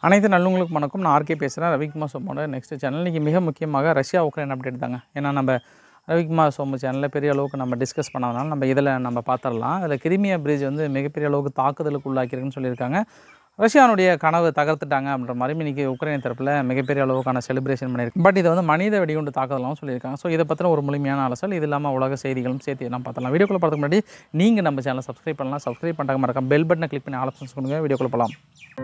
அனைத்து நல்லவங்களுக்கும் வணக்கம் நான் ஆர்கே பேசுகிறேன் ரவிக்குமார் சோமோட நெக்ஸ்ட் சேனல் இன்றைக்கி மிக முக்கியமாக ரஷ்யா உக்ரைன் அப்டேட் தாங்க ஏன்னா நம்ம ரவிக்குமார் சோமு சேனலில் பெரிய அளவுக்கு நம்ம டிஸ்கஸ் பண்ணாதனால நம்ம இதில் நம்ம பார்த்துடலாம் அதில் கிரிமியா பிரிட்ஜ் வந்து மிகப்பெரிய அளவுக்கு தாக்குதலுக்கு உள்ளாக்கியிருக்குன்னு சொல்லியிருக்காங்க ரஷ்யானுடைய கனவு தகர்த்துட்டாங்க அப்படின்ற மாதிரி இன்றைக்கி உக்ரைன் தரப்பில் மிகப்பெரிய அளவுக்கான செலிப்ரேஷன் பண்ணியிருக்கு பட் இதை வந்து மனித வெடிகுண்டு தாக்குதலாம் சொல்லியிருக்காங்க ஸோ இதை பற்றின ஒரு முழுமையான அலசல் இது இல்லாமல் உலக செய்திகளும் சேர்த்து எல்லாம் பார்த்தலாம் வீடியோக்குள்ள பார்த்துக்கு முன்னாடி நீங்கள் நம்ம சேனலை சப்ஸ்கிரைப் பண்ணலாம் சப்ஸ்கிரைப் பண்ணுறாங்க மறக்காம பெல் பட்டனை கிளிக் பண்ணி ஆலோசனை கொடுங்க வீடியோக்குள்ள போகலாம்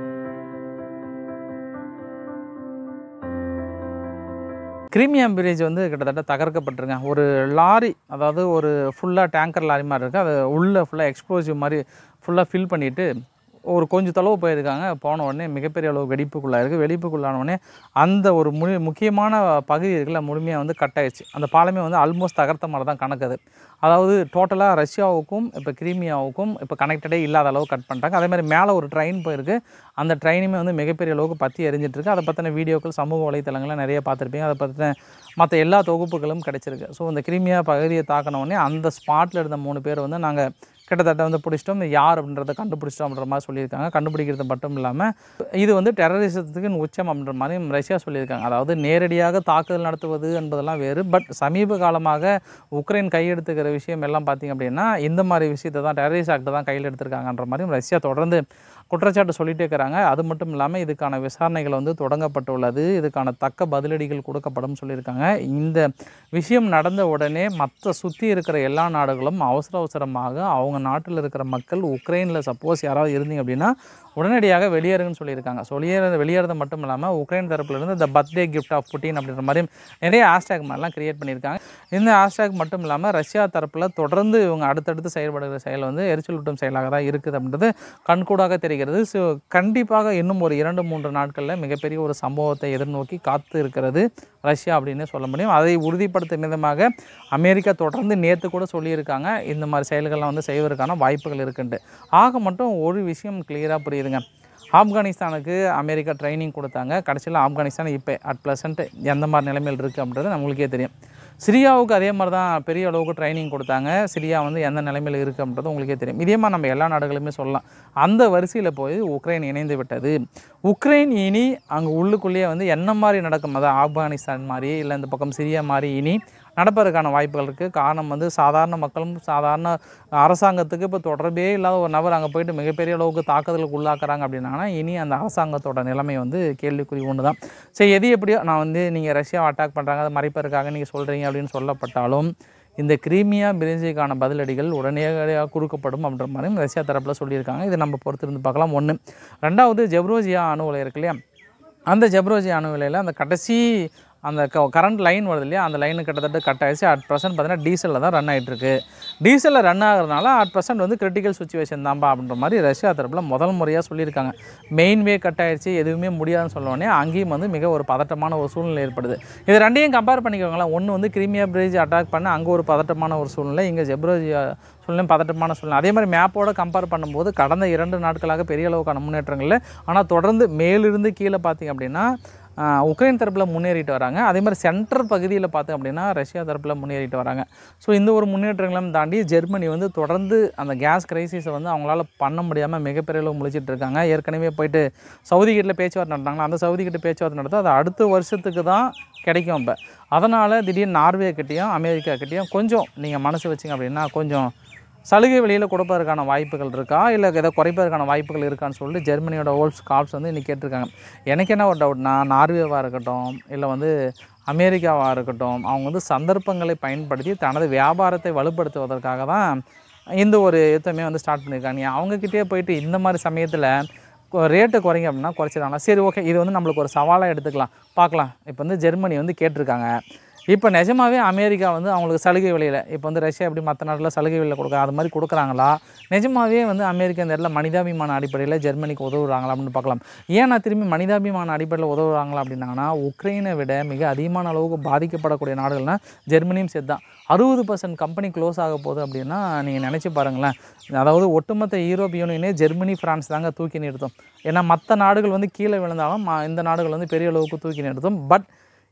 கிரீமியம் பிரிட்ஜ் வந்து கிட்டத்தட்ட தகர்க்கப்பட்டிருங்க ஒரு லாரி அதாவது ஒரு ஃபுல்லாக டேங்கர் லாரி மாதிரி இருக்குது அது உள்ளே ஃபுல்லாக எக்ஸ்ப்ளோசிவ் மாதிரி ஃபுல்லாக ஃபில் பண்ணிவிட்டு ஒரு கொஞ்சம் தொலைவு போயிருக்காங்க போன உடனே மிகப்பெரிய அளவு வெடிப்புக்குள்ளாக இருக்குது வெடிப்புக்குள்ளான உடனே அந்த ஒரு முழு முக்கியமான பகுதி இருக்குல்ல முழுமையாக வந்து கட் ஆயிடுச்சு அந்த பாலமே வந்து ஆல்மோஸ்ட் தகர்த்த மாதிரி தான் கணக்கு அது அதாவது டோட்டலாக ரஷ்யாவுக்கும் இப்போ கிரீமியாவுக்கும் இப்போ கனெக்டடே இல்லாத அளவு கட் பண்ணிட்டாங்க அதே மாதிரி மேலே ஒரு ட்ரெயின் போயிருக்கு அந்த ட்ரெயினுமே வந்து மிகப்பெரிய அளவுக்கு பற்றி எரிஞ்சிட்டு இருக்கு அதை பற்றின வீடியோக்கள் சமூக வலைத்தளங்களில் நிறைய பார்த்துருப்பீங்க அதை பற்றின மற்ற எல்லா தொகுப்புகளும் கிடைச்சிருக்கு ஸோ இந்த கிரீமியா பகுதியை தாக்கின உடனே அந்த ஸ்பாட்டில் இருந்த மூணு பேர் வந்து நாங்கள் கிட்டத்தட்ட வந்து பிடிச்சிட்டோம் இது யார் அப்படின்றத கண்டுபிடிச்சிட்டோம் அப்படின்ற மாதிரி சொல்லியிருக்காங்க கண்டுபிடிக்கிறது மட்டும் இல்லாமல் இது வந்து டெரரிசத்துக்கு உச்சம் அப்படின்ற மாதிரி ரஷ்யா சொல்லியிருக்காங்க அதாவது நேரடியாக தாக்குதல் நடத்துவது என்பதெல்லாம் வேறு பட் சமீப காலமாக உக்ரைன் கையெடுத்துக்கிற விஷயம் எல்லாம் பார்த்திங்க அப்படின்னா இந்த மாதிரி விஷயத்தை தான் டெரரிஸ் ஆக்ட் தான் கையில் எடுத்திருக்காங்கன்ற மாதிரி ரஷ்யா தொடர்ந்து குற்றச்சாட்டு சொல்லிட்டே இருக்கிறாங்க அது மட்டும் இல்லாமல் இதுக்கான விசாரணைகள் வந்து தொடங்கப்பட்டுள்ளது இதுக்கான தக்க பதிலடிகள் கொடுக்கப்படும் சொல்லியிருக்காங்க இந்த விஷயம் நடந்த உடனே மற்ற சுற்றி இருக்கிற எல்லா நாடுகளும் அவசர அவசரமாக அவங்க நாட்டில் இருக்கிற மக்கள் உக்ரைனில் சப்போஸ் யாராவது இருந்தீங்க அப்படின்னா உடனடியாக வெளியேறுங்கன்னு சொல்லியிருக்காங்க ஸோ வெளியேற வெளியேறது மட்டும் இல்லாமல் உக்ரைன் தரப்புலேருந்து இந்த பர்த்டே கிஃப்ட் ஆஃப் புட்டின் அப்படின்ற மாதிரி நிறைய ஹேஷ்டேக் மாதிரிலாம் கிரியேட் பண்ணியிருக்காங்க இந்த ஹேஷ்டேக் மட்டும் இல்லாமல் ரஷ்யா தரப்பில் தொடர்ந்து இவங்க அடுத்தடுத்து செயல்படுகிற செயல் வந்து எரிச்சலூட்டும் செயலாக தான் இருக்குது அப்படின்றது கண்கூடாக தெரிகிறது ஸோ கண்டிப்பாக இன்னும் ஒரு இரண்டு மூன்று நாட்களில் மிகப்பெரிய ஒரு சம்பவத்தை எதிர்நோக்கி காத்து இருக்கிறது ரஷ்யா அப்படின்னு சொல்ல முடியும் அதை உறுதிப்படுத்தும் விதமாக அமெரிக்கா தொடர்ந்து நேற்று கூட சொல்லியிருக்காங்க இந்த மாதிரி செயல்கள்லாம் வந்து செய்வதற்கான வாய்ப்புகள் இருக்குன்ட்டு ஆக மட்டும் ஒரு விஷயம் கிளியராக புரியுதுங்க ஆப்கானிஸ்தானுக்கு அமெரிக்கா ட்ரைனிங் கொடுத்தாங்க கடைசியில் ஆப்கானிஸ்தான் இப்போ அட் ப்ளசன்ட் எந்த மாதிரி நிலைமையில் இருக்குது அப்படின்றது நம்மளுக்கே தெரியும் சிரியாவுக்கு அதே மாதிரி தான் பெரிய அளவுக்கு ட்ரைனிங் கொடுத்தாங்க சிரியா வந்து எந்த நிலைமையில் இருக்குது அப்படின்றது உங்களுக்கே தெரியும் இதே மாதிரி நம்ம எல்லா நாடுகளுமே சொல்லலாம் அந்த வரிசையில் போய் உக்ரைன் இணைந்து விட்டது உக்ரைன் இனி அங்கே உள்ளுக்குள்ளேயே வந்து என்ன மாதிரி நடக்கும் அதாவது ஆப்கானிஸ்தான் மாதிரி இல்லை இந்த பக்கம் சிரியா மாதிரி இனி நடப்பதற்கான வாய்ப்புகள் இருக்குது காரணம் வந்து சாதாரண மக்களும் சாதாரண அரசாங்கத்துக்கு இப்போ தொடர்பே இல்லாத ஒரு நபர் அங்கே போயிட்டு மிகப்பெரிய அளவுக்கு தாக்குதலுக்கு உள்ளாக்குறாங்க அப்படின்னா இனி அந்த அரசாங்கத்தோட நிலைமை வந்து கேள்விக்குறி ஒன்று தான் சரி எது எப்படியோ நான் வந்து நீங்கள் ரஷ்யாவை அட்டாக் பண்ணுறாங்க அதை மறைப்பதற்காக நீங்கள் சொல்கிறீங்க அப்படின்னு சொல்லப்பட்டாலும் இந்த கிரீமியா பிரிஞ்சிக்கான பதிலடிகள் உடனடியாக கொடுக்கப்படும் அப்படின்ற மாதிரி ரஷ்யா தரப்பில் சொல்லியிருக்காங்க இதை நம்ம பொறுத்திருந்து பார்க்கலாம் ஒன்று ரெண்டாவது ஜெப்ரோஜியா அணு உலை இருக்கு இல்லையா அந்த ஜெப்ரோஜியா அணு உலையில் அந்த கடைசி அந்த க கரண்ட் லைன் வருது இல்லையா அந்த லைனு கிட்டத்தட்ட கட் ஆயிடுச்சு அட் ப்ரெசென்ட் பார்த்தீங்கன்னா டீசலில் தான் ரன் ஆகிட்டு இருக்கு டீசலில் ரன் ஆகிறதுனால அட் ப்ரெசென்ட் வந்து கிரிட்டிக்கல் சுச்சுவேஷன் தான்பா அப்படின்ற மாதிரி ரஷ்யா தரப்பில் முதல் முறையாக சொல்லியிருக்காங்க மெயின் வே கட் ஆயிடுச்சு எதுவுமே முடியாதுன்னு சொல்ல உடனே அங்கேயும் வந்து மிக ஒரு பதட்டமான ஒரு சூழ்நிலை ஏற்படுது இது ரெண்டையும் கம்பேர் பண்ணிக்கோங்களேன் ஒன்று வந்து கிரீமியா பிரிட்ஜ் அட்டாக் பண்ண அங்கே ஒரு பதட்டமான ஒரு சூழ்நிலை இங்கே ஜெப்ரோஜியா சூழ்நிலை பதட்டமான சூழ்நிலை அதே மாதிரி மேப்போட கம்பேர் பண்ணும்போது கடந்த இரண்டு நாட்களாக பெரிய அளவுக்கான முன்னேற்றங்கள் இல்லை ஆனால் தொடர்ந்து மேலிருந்து கீழே பார்த்தீங்க அப்படின்னா ஆஹ் உக்ரைன் தரப்பில் முன்னேறிட்டு வராங்க அதே மாதிரி சென்டர் பகுதியில் பார்த்தோம் அப்படின்னா ரஷ்யா தரப்பில் முன்னேறிட்டு வராங்க ஸோ இந்த ஒரு முன்னேற்றங்களும் தாண்டி ஜெர்மனி வந்து தொடர்ந்து அந்த கேஸ் கிரைசிஸை வந்து அவங்களால பண்ண முடியாமல் மிகப்பெரிய அளவு முழிச்சிட்டு இருக்காங்க ஏற்கனவே போயிட்டு சவுதி கிட்ட பேச்சுவார்த்தை நடத்தாங்களா அந்த சவுதி கிட்ட பேச்சுவார்த்தை நடத்த அது அடுத்த வருஷத்துக்கு தான் கிடைக்கும் இப்போ அதனால் திடீர்னு நார்வே கிட்டேயும் அமெரிக்கா கிட்டேயும் கொஞ்சம் நீங்கள் மனசு வச்சிங்க அப்படின்னா கொஞ்சம் சலுகை வெளியில் கொடுப்பதற்கான வாய்ப்புகள் இருக்கா இல்லை எதை குறைப்பதற்கான வாய்ப்புகள் இருக்கான்னு சொல்லிட்டு ஜெர்மனியோட ஓல்ஸ் காப்ஸ் வந்து இன்றைக்கி கேட்டிருக்காங்க எனக்கு என்ன ஒரு டவுட்னா நார்வேவாக இருக்கட்டும் இல்லை வந்து அமெரிக்காவாக இருக்கட்டும் அவங்க வந்து சந்தர்ப்பங்களை பயன்படுத்தி தனது வியாபாரத்தை வலுப்படுத்துவதற்காக தான் இந்த ஒரு யுத்தமே வந்து ஸ்டார்ட் பண்ணியிருக்காங்க நீ அவங்கக்கிட்டே போயிட்டு இந்த மாதிரி சமயத்தில் ரேட்டை குறைங்க அப்படின்னா குறைச்சிடலாம் சரி ஓகே இது வந்து நம்மளுக்கு ஒரு சவாலாக எடுத்துக்கலாம் பார்க்கலாம் இப்போ வந்து ஜெர்மனி வந்து கேட்டிருக்காங்க இப்போ நிஜமாவே அமெரிக்கா வந்து அவங்களுக்கு சலுகை விலையில் இப்போ வந்து ரஷ்யா எப்படி மற்ற நாட்டில் சலுகை விலையில் கொடுக்குறாங்க அது மாதிரி கொடுக்குறாங்களா நிஜமாவே வந்து அமெரிக்கா இந்த இடத்துல மனிதாபிமான அடிப்படையில் ஜெர்மனிக்கு உதவுறாங்களா அப்படின்னு பார்க்கலாம் ஏன் நான் திரும்பி மனிதாபிமான அடிப்படையில் உதவுறாங்களா அப்படின்னாங்கன்னா உக்ரைனை விட மிக அதிகமான அளவுக்கு பாதிக்கப்படக்கூடிய நாடுகள்னா ஜெர்மனியும் சேர்த்து தான் அறுபது பர்சன்ட் கம்பெனி க்ளோஸ் ஆக போகுது அப்படின்னா நீங்கள் நினச்சி பாருங்களேன் அதாவது ஒட்டுமொத்த யூரோப் யூனியனே ஜெர்மனி ஃப்ரான்ஸ் தாங்க தூக்கி நிறுத்தும் ஏன்னா மற்ற நாடுகள் வந்து கீழே விழுந்தாலும் ம- இந்த நாடுகள் வந்து பெரிய அளவுக்கு தூக்கி நிறுத்தும் பட்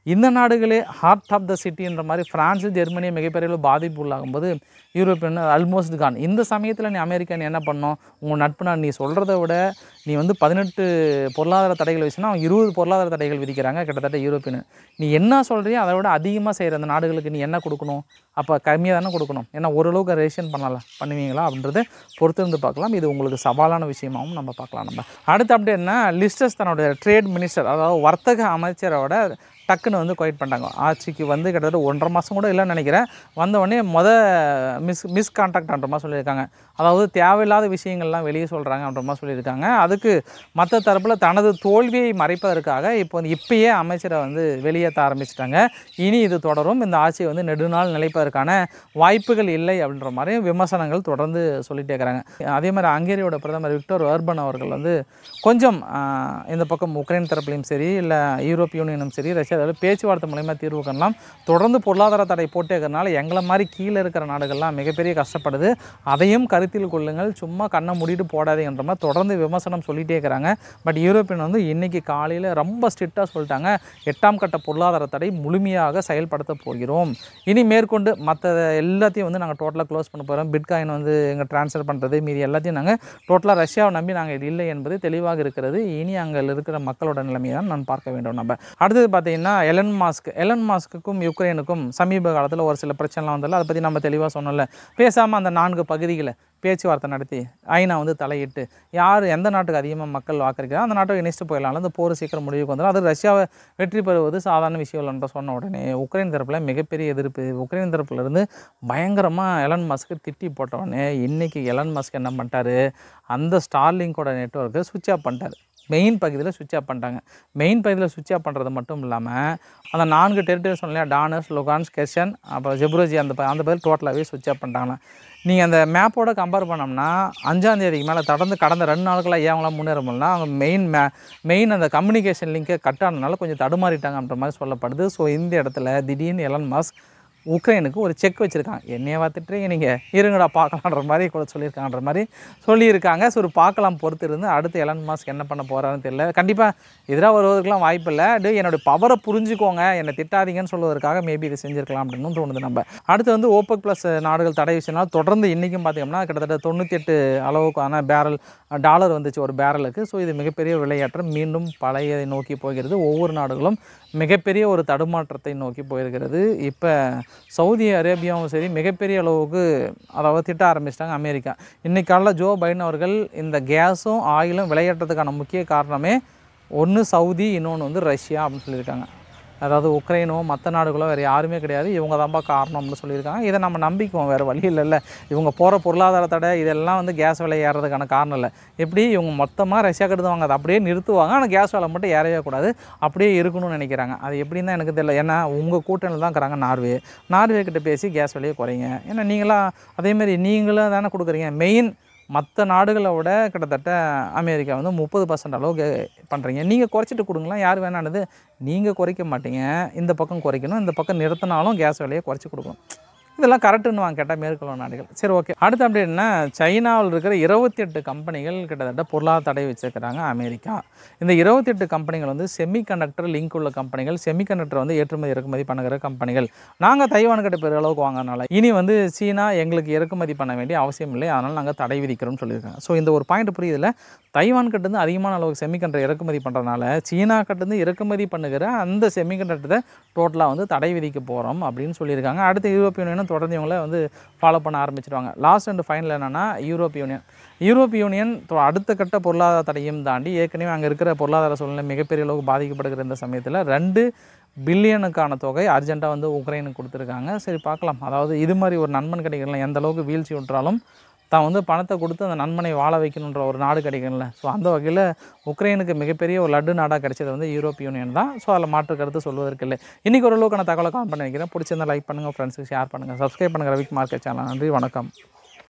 இந்த நாடுகளே ஹார்ட் ஆஃப் த சிட்டின்ற மாதிரி ஃப்ரான்ஸு ஜெர்மனி மிகப்பெரிய அளவு பாதிப்பு உள்ளாகும்போது யூரோப்பியன் ஆல்மோஸ்ட் கான் இந்த சமயத்தில் நீ அமெரிக்கா நீ என்ன பண்ணணும் உங்கள் நட்பு நாடு நீ சொல்கிறத விட நீ வந்து பதினெட்டு பொருளாதார தடைகள் வச்சுன்னா அவங்க இருபது பொருளாதார தடைகள் விதிக்கிறாங்க கிட்டத்தட்ட யூரோப்பியன் நீ என்ன சொல்கிறியோ அதை விட அதிகமாக செய்கிற அந்த நாடுகளுக்கு நீ என்ன கொடுக்கணும் அப்போ கம்மியாக தானே கொடுக்கணும் ஏன்னா ஓரளவுக்கு ரேஷன் பண்ணலாம் பண்ணுவீங்களா அப்படின்றத பொறுத்து இருந்து பார்க்கலாம் இது உங்களுக்கு சவாலான விஷயமாகவும் நம்ம பார்க்கலாம் நம்ம அடுத்து அப்படி என்ன லிஸ்டஸ் தன்னோட ட்ரேட் மினிஸ்டர் அதாவது வர்த்தக அமைச்சரோட டக்குன்னு வந்து குவைட் பண்ணிட்டாங்க ஆட்சிக்கு வந்து கிட்டத்தட்ட ஒன்றரை மாதம் கூட இல்லைன்னு நினைக்கிறேன் வந்த உடனே மொத மிஸ் மிஸ் கான்டாக்ட்ன்ற மாதிரி சொல்லியிருக்காங்க அதாவது தேவையில்லாத விஷயங்கள்லாம் வெளியே சொல்கிறாங்க அப்படின்ற மாதிரி சொல்லியிருக்காங்க அதுக்கு மற்ற தரப்பில் தனது தோல்வியை மறைப்பதற்காக இப்போ வந்து இப்பயே அமைச்சரை வந்து வெளியேற்ற ஆரம்பிச்சிட்டாங்க இனி இது தொடரும் இந்த ஆட்சியை வந்து நெடுநாள் நிலைப்பதற்கான வாய்ப்புகள் இல்லை அப்படின்ற மாதிரி விமர்சனங்கள் தொடர்ந்து சொல்லிட்டே இருக்கிறாங்க அதே மாதிரி ஹங்கேரியோட பிரதமர் விக்டர் அர்பன் அவர்கள் வந்து கொஞ்சம் ஆஹ், இந்த பக்கம் உக்ரைன் தரப்புலையும் சரி இல்லை யூரோப் யூனியனும் சரி ரஷ்யா தரப்பு பேச்சுவார்த்தை மூலயமா தீர்வு காணலாம் தொடர்ந்து பொருளாதார தடை போட்டே இருக்கிறனால எங்களை மாதிரி கீழே இருக்கிற நாடுகள்லாம் மிகப்பெரிய கஷ்டப்படுது அதையும் கருத்தில் கொள்ளுங்கள் சும்மா கண்ணை மூடிட்டு போடாதீங்கன்ற மாதிரி தொடர்ந்து விமர்சனம் சொல்லிட்டே இருக்கிறாங்க பட் யூரோப்பியன் வந்து இன்னைக்கு காலையில் ரொம்ப ஸ்ட்ரிக்டாக சொல்லிட்டாங்க எட்டாம் கட்ட பொருளாதார தடை முழுமையாக செயல்படுத்த போகிறோம் இனி மேற்கொண்டு மற்ற எல்லாத்தையும் வந்து நாங்கள் டோட்டலாக க்ளோஸ் பண்ண போகிறோம் பிட்காயின் வந்து எங்கே ட்ரான்ஸ்ஃபர் பண்ணுறது மீதி எல்லாத்தையும் நாங்கள் டோட்டலாக ரஷ்யாவை நம்பி நாங்கள் இது இல்லை என்பது தெளிவாக இருக்கிறது இனி அங்கே இருக்கிற மக்களோட நிலைமையை தான் நான் பார்க்க வேண்டும் நம்ம அடுத்தது பார்த்தீங்கன்னா எலன் மாஸ்க் எலன் மாஸ்க்குக்கும் யுக்ரைனுக்கும் சமீப காலத்தில் ஒரு சில பிரச்சனைலாம் வந்ததில்ல அதை பற்றி நம்ம தெளிவாக சொன்னோம்ல பேசாமல் அந்த நான்கு பகுதிகளை பேச்சுவார்த்தை நடத்தி ஐநா வந்து தலையிட்டு யார் எந்த நாட்டுக்கு அதிகமாக மக்கள் வாக்களிக்கிறா அந்த நாட்டை இணைச்சிட்டு போயிடலாம் அந்த போர் சீக்கிரம் முடிவுக்கு வந்துடும் அது ரஷ்யாவை வெற்றி பெறுவது சாதாரண விஷயம் இல்லைன்ற சொன்ன உடனே உக்ரைன் தரப்பில் மிகப்பெரிய எதிர்ப்பு உக்ரைன் தரப்புல இருந்து பயங்கரமாக எலன் மஸ்க்கு திட்டி போட்ட உடனே இன்றைக்கி எலன் மஸ்க் என்ன பண்ணிட்டாரு அந்த ஸ்டார்லிங்கோட நெட்ஒர்க்கை சுவிட்ச் ஆஃப் பண்ணிட்டாரு மெயின் பகுதியில் சுவிட்ச் ஆஃப் பண்ணிட்டாங்க மெயின் பகுதியில் சுவிட்ச் ஆஃப் பண்ணுறது மட்டும் இல்லாமல் அந்த நான்கு டெரிட்டரி சொன்னலையா டானர்ஸ் லுகான்ஸ் கெஷன் அப்புறம் ஜெப்ரோஜி அந்த ப- அந்த பகுதியில் டோட்டலாகவே சுவிட்ச் ஆஃப் பண்ணிட்டாங்களாம் நீங்கள் அந்த மேப்போட கம்பேர் பண்ணோம்னா அஞ்சாம் தேதிக்கு மேலே தொடர்ந்து கடந்த ரெண்டு நாட்களாக ஏன் அவங்களாம் முன்னேற முடியல அவங்க மெயின் மே மெயின் அந்த கம்யூனிகேஷன் லிங்கை கட் ஆனதுனால கொஞ்சம் தடுமாறிட்டாங்க அப்படின்ற மாதிரி சொல்லப்படுது ஸோ இந்த இடத்துல திடீர்னு எலன் மாஸ்க் உக்ரைனுக்கு ஒரு செக் வச்சுருக்காங்க என்னைய பார்த்துட்டு நீங்கள் இருங்கடா பார்க்கலான்ற மாதிரி கூட சொல்லியிருக்காங்கன்ற மாதிரி சொல்லியிருக்காங்க ஸோ ஒரு பார்க்கலாம் பொறுத்து இருந்து அடுத்து எலன் மாஸ்க் என்ன பண்ண போகிறாருன்னு தெரியல கண்டிப்பாக எதிராக வருவதற்கெல்லாம் வாய்ப்பு இல்லை டே என்னுடைய பவரை புரிஞ்சுக்கோங்க என்னை திட்டாதீங்கன்னு சொல்வதற்காக மேபி இது செஞ்சிருக்கலாம் அப்படின்னு தோணுது நம்ம அடுத்து வந்து ஓப்பக் ப்ளஸ் நாடுகள் தடை விஷயம்னால தொடர்ந்து இன்றைக்கும் பார்த்தீங்கன்னா கிட்டத்தட்ட தொண்ணூற்றி எட்டு அளவுக்கான பேரல் டாலர் வந்துச்சு ஒரு பேரலுக்கு ஸோ இது மிகப்பெரிய விளையாட்டம் மீண்டும் பழையதை நோக்கி போகிறது ஒவ்வொரு நாடுகளும் மிகப்பெரிய ஒரு தடுமாற்றத்தை நோக்கி போயிருக்கிறது இப்போ சவுதி அரேபியாவும் சரி மிகப்பெரிய அளவுக்கு அதாவது திட்ட ஆரம்பிச்சிட்டாங்க அமெரிக்கா இன்னைக்கு காலைல ஜோ பைடன் அவர்கள் இந்த கேஸும் ஆயிலும் விளையாட்டுறதுக்கான முக்கிய காரணமே ஒன்று சவுதி இன்னொன்று வந்து ரஷ்யா அப்படின்னு சொல்லியிருக்காங்க அதாவது உக்ரைனோ மற்ற நாடுகளோ வேறு யாருமே கிடையாது இவங்க தான்ப்பா காரணம் அப்படின்னு சொல்லியிருக்காங்க இதை நம்ம நம்பிக்குவோம் வேறு வழி இல்லைல்ல இவங்க போகிற பொருளாதார தடை இதெல்லாம் வந்து கேஸ் விலை ஏறதுக்கான காரணம் இல்லை எப்படி இவங்க மொத்தமாக ரஷ்யா கெடுத்துவாங்க அதை அப்படியே நிறுத்துவாங்க ஆனால் கேஸ் விலை மட்டும் ஏறவே கூடாது அப்படியே இருக்கணும்னு நினைக்கிறாங்க அது எப்படின்னு தான் எனக்கு தெரியல ஏன்னா உங்கள் கூட்டணியில் தான் இருக்கிறாங்க நார்வே நார்வே கிட்ட பேசி கேஸ் விலையை குறைங்க ஏன்னா நீங்களாம் அதேமாரி நீங்களும் தானே கொடுக்குறீங்க மெயின் மற்ற நாடுகளை விட கிட்டத்தட்ட அமெரிக்கா வந்து முப்பது பர்சன்ட் அளவுக்கு பண்ணுறீங்க நீங்கள் குறைச்சிட்டு கொடுங்களேன் யார் வேணானது நீங்கள் குறைக்க மாட்டீங்க இந்த பக்கம் குறைக்கணும் இந்த பக்கம் நிறுத்தினாலும் கேஸ் விலையை குறைச்சி கொடுக்கணும் இதெல்லாம் கரெக்டுன்னு வாங்க கேட்டால் மேற்கொள்ள நாடுகள் சரி ஓகே அடுத்து அப்படின்னா சைனாவில் இருக்கிற இருபத்தி எட்டு கம்பெனிகள் கிட்டத்தட்ட பொருளாதார தடை வச்சிருக்கிறாங்க அமெரிக்கா இந்த இருபத்தி எட்டு கம்பெனிகள் வந்து செமிகண்டக்டர் லிங்க் உள்ள கம்பெனிகள் செமிகண்டக்டர் வந்து ஏற்றுமதி இறக்குமதி பண்ணுகிற கம்பெனிகள் நாங்கள் தைவான் கிட்ட பெரிய அளவுக்கு வாங்கினால இனி வந்து சீனா எங்களுக்கு இறக்குமதி பண்ண வேண்டிய அவசியம் இல்லை அதனால் நாங்கள் தடை விதிக்கிறோம்னு சொல்லியிருக்காங்க ஸோ இந்த ஒரு பாயிண்ட் புரியுதுல தைவான் கிட்டேருந்து அதிகமான அளவுக்கு செமிகண்டர் இறக்குமதி பண்ணுறதுனால சீனா கிட்டேருந்து இறக்குமதி பண்ணுகிற அந்த செமிகண்டக்டரை டோட்டலாக வந்து தடை விதிக்க போகிறோம் அப்படின்னு சொல்லியிருக்காங்க அடுத்து யூரோப்பிய யூனியனும் தொடர்ந்து இவங்கள வந்து ஃபாலோ பண்ண ஆரம்பிச்சிருவாங்க லாஸ்ட் அண்ட் ஃபைனல் என்னென்னா யூரோப் யூனியன் யூரோப் யூனியன் தொ- அடுத்த கட்ட பொருளாதார தடையும் தாண்டி ஏற்கனவே அங்கே இருக்கிற பொருளாதார சூழ்நிலை மிகப்பெரிய அளவுக்கு பாதிக்கப்படுகிற இந்த சமயத்தில் ரெண்டு பில்லியனுக்கான தொகை அர்ஜென்ட்டாக வந்து உக்ரைனுக்கு கொடுத்துருக்காங்க சரி பார்க்கலாம் அதாவது இது மாதிரி ஒரு நண்பன் கிடைக்கலாம் எந்த அளவுக்கு வீழ்ச்சி விட்டுறாலும் தான் வந்து பணத்தை கொடுத்து அந்த நண்பனை வாழ வைக்கணுன்ற ஒரு நாடு கிடைக்கும்ல ஸோ அந்த வகையில் உக்ரைனுக்கு மிகப்பெரிய ஒரு லட்டு நாடாக கிடைச்சது வந்து யூரோப் யூனியன் தான் ஸோ அதில் மாற்று கருத்து சொல்வதற்கு இல்லை இன்றைக்கி ஓரளவுக்கான தகவலை கால் பண்ணி வைக்கிறேன் பிடிச்சிருந்தா லைக் பண்ணுங்கள் ஃப்ரெண்ட்ஸுக்கு ஷேர் பண்ணுங்கள் சப்ஸ்கிரைப் பண்ணுங்கள் ரவிக் மார்க்கெட் சேனல் நன்றி வணக்கம்